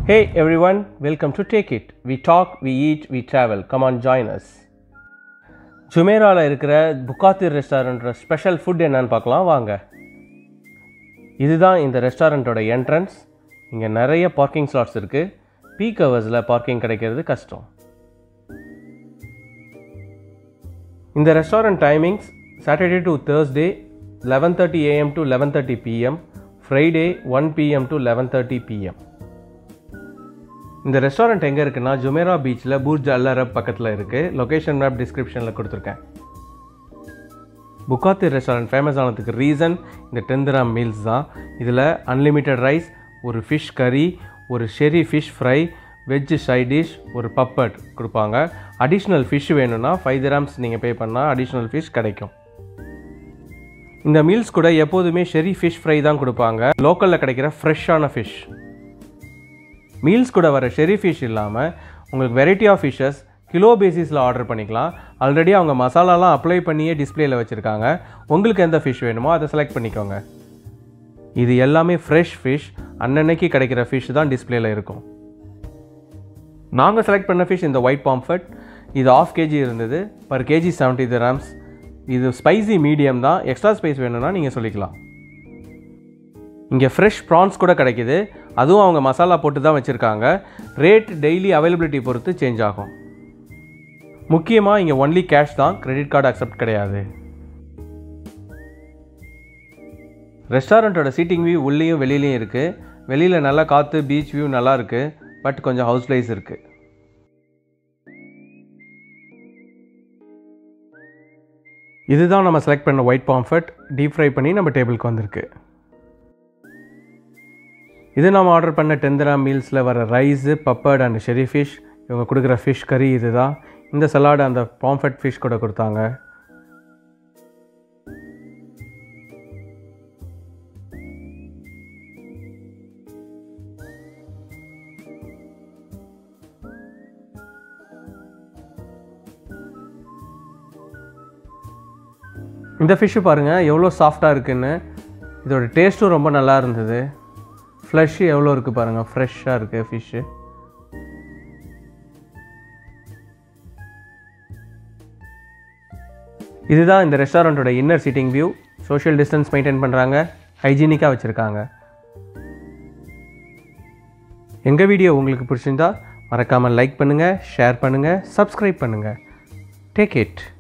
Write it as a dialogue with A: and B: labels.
A: Hey everyone, welcome to Take It. We talk, we eat, we travel. Come on, join us. ஜுமேராவில் இருக்கிற புக்காத்திர் ரெஸ்டாரண்ட்டோட special food என்னன்னு பார்க்கலாம் வாங்க இதுதான் இந்த ரெஸ்டாரண்ட்டோட என்ட்ரன்ஸ் இங்கே நிறைய பார்க்கிங் ஸ்லாட்ஸ் இருக்குது பீக் ஹவர்ஸில் பார்க்கிங் கிடைக்கிறது கஷ்டம் இந்த restaurant timings Saturday to Thursday eleven thirty AM to eleven thirty PM Friday one PM to eleven thirty PM இந்த ரெஸ்டாரண்ட் எங்கே இருக்குன்னா ஜுமேரா பீச்சில் பூர்ஜ் அல் அரப் பக்கத்தில் இருக்குது லொகேஷன் மேப் டிஸ்கிரிப்ஷனில் கொடுத்துருக்கேன் புக்காத்தி ரெஸ்டாரண்ட் ஃபேமஸ் ஆனதுக்கு ரீசன் இந்த டெந்திராம் மீல்ஸ் தான் இதில் அன்லிமிட்டெட் ரைஸ் ஒரு ஃபிஷ் கறி ஒரு ஷெரி fish fry veg side dish ஒரு பப்பட் கொடுப்பாங்க அடிஷ்னல் ஃபிஷ் வேணும்னா ஃபைவ் கிராம்ஸ் நீங்கள் பே பண்ணால் அடிஷ்னல் ஃபிஷ் கிடைக்கும் இந்த மீல்ஸ் கூட எப்போதுமே ஷெரி ஃபிஷ் ஃப்ரை தான் கொடுப்பாங்க லோக்கலில் கிடைக்கிற ஃப்ரெஷ்ஷான ஃபிஷ் மீல்ஸ் கூட வர ஷெரி ஃபிஷ் இல்லாமல் உங்களுக்கு வெரைட்டி ஆஃப் ஃபிஷ்ஷஸ் கிலோ பேசிஸில் ஆர்டர் பண்ணிக்கலாம் ஆல்ரெடி அவங்க மசாலாலாம் அப்ளை பண்ணியே டிஸ்பிளேயில் வச்சுருக்காங்க உங்களுக்கு எந்த ஃபிஷ் வேணுமோ அதை செலக்ட் பண்ணிக்கோங்க இது எல்லாமே ஃப்ரெஷ் ஃபிஷ் அன்னன்னைக்கு கிடைக்கிற ஃபிஷ் தான் டிஸ்பிளேயில் இருக்கும் நாங்கள் செலக்ட் பண்ண ஃபிஷ் இந்த ஒயிட் பாம்ஃபட் இது ஆஃப் கேஜி இருந்தது பர் கேஜி செவன்ட்டி கிராம்ஸ் இது ஸ்பைசி மீடியம் தான் எக்ஸ்ட்ரா ஸ்பைஸ் வேணும்னா நீங்கள் சொல்லிக்கலாம் இங்கே ஃப்ரெஷ் ப்ரான்ஸ் கூட கிடைக்கிது அதுவும் அவங்க மசாலா போட்டு தான் வச்சுருக்காங்க ரேட் டெய்லி அவைலபிலிட்டி பொறுத்து சேஞ்ச் ஆகும் முக்கியமாக இங்கே ஒன்லி கேஷ் தான் கிரெடிட் கார்டு அக்செப்ட் கிடையாது ரெஸ்டாரண்ட்டோட சீட்டிங் வியூ உள்ளேயும் வெளியிலையும் இருக்குது வெளியில் நல்லா காற்று பீச் வியூ நல்லா இருக்குது பட் கொஞ்சம் ஹவுஸ் லைஸ் இருக்குது இதுதான் நம்ம செலக்ட் பண்ண ஒயிட் பாம்ஃபட் டீப் ஃப்ரை பண்ணி நம்ம டேபிளுக்கு வந்திருக்கு இது நம்ம ஆர்டர் பண்ண டெந்தரா மீல்ஸில் வர ரைஸு பப்பர்ட் அண்ட் ஷெரி ஃபிஷ் இவங்க கொடுக்குற ஃபிஷ் கறி இது தான் இந்த சலாடு அந்த பாம்ஃபட் ஃபிஷ் கூட கொடுத்தாங்க இந்த ஃபிஷ்ஷு பாருங்கள் எவ்வளோ சாஃப்டாக இருக்குன்னு இதோட டேஸ்ட்டும் ரொம்ப நல்லா இருந்தது ஃப்ளஷ் எவ்வளோ இருக்குது பாருங்கள் ஃப்ரெஷ்ஷாக இருக்குது ஃபிஷ்ஷு இதுதான் இந்த ரெஸ்டாரண்ட்டோட inner seating view social distance maintain பண்ணுறாங்க ஹைஜீனிக்காக வச்சுருக்காங்க எங்கள் வீடியோ உங்களுக்கு பிடிச்சிருந்தா மறக்காமல் லைக் பண்ணுங்கள் ஷேர் பண்ணுங்கள் சப்ஸ்கிரைப் பண்ணுங்கள் டேக் இட்